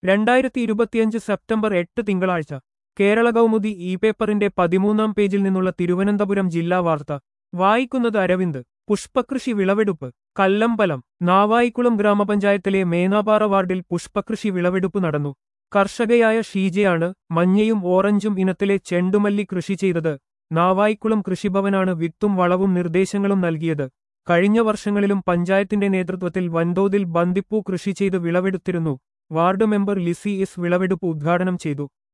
രണ്ടായിരത്തി ഇരുപത്തിയഞ്ച് സെപ്റ്റംബർ എട്ട് തിങ്കളാഴ്ച കേരള കൗമുദി ഇ പേപ്പറിന്റെ പതിമൂന്നാം പേജിൽ നിന്നുള്ള തിരുവനന്തപുരം ജില്ലാ വാർത്ത വായിക്കുന്നത് അരവിന്ദ് പുഷ്പകൃഷി വിളവെടുപ്പ് കല്ലമ്പലം നാവായിക്കുളം ഗ്രാമപഞ്ചായത്തിലെ മേനാപാറ വാർഡിൽ പുഷ്പകൃഷി വിളവെടുപ്പ് നടന്നു കർഷകയായ ഷീജയാണ് മഞ്ഞയും ഓറഞ്ചും ഇനത്തിലെ ചെണ്ടുമല്ലി കൃഷി ചെയ്തത് നാവായിക്കുളം കൃഷിഭവനാണ് വിത്തും വളവും നിർദ്ദേശങ്ങളും നൽകിയത് കഴിഞ്ഞ വർഷങ്ങളിലും പഞ്ചായത്തിന്റെ നേതൃത്വത്തിൽ വൻതോതിൽ ബന്ദിപ്പൂ കൃഷി ചെയ്ത് വിളവെടുത്തിരുന്നു വാർഡ് മെമ്പർ ലിസി എസ് വിളവെടുപ്പ് ഉദ്ഘാടനം ചെയ്തു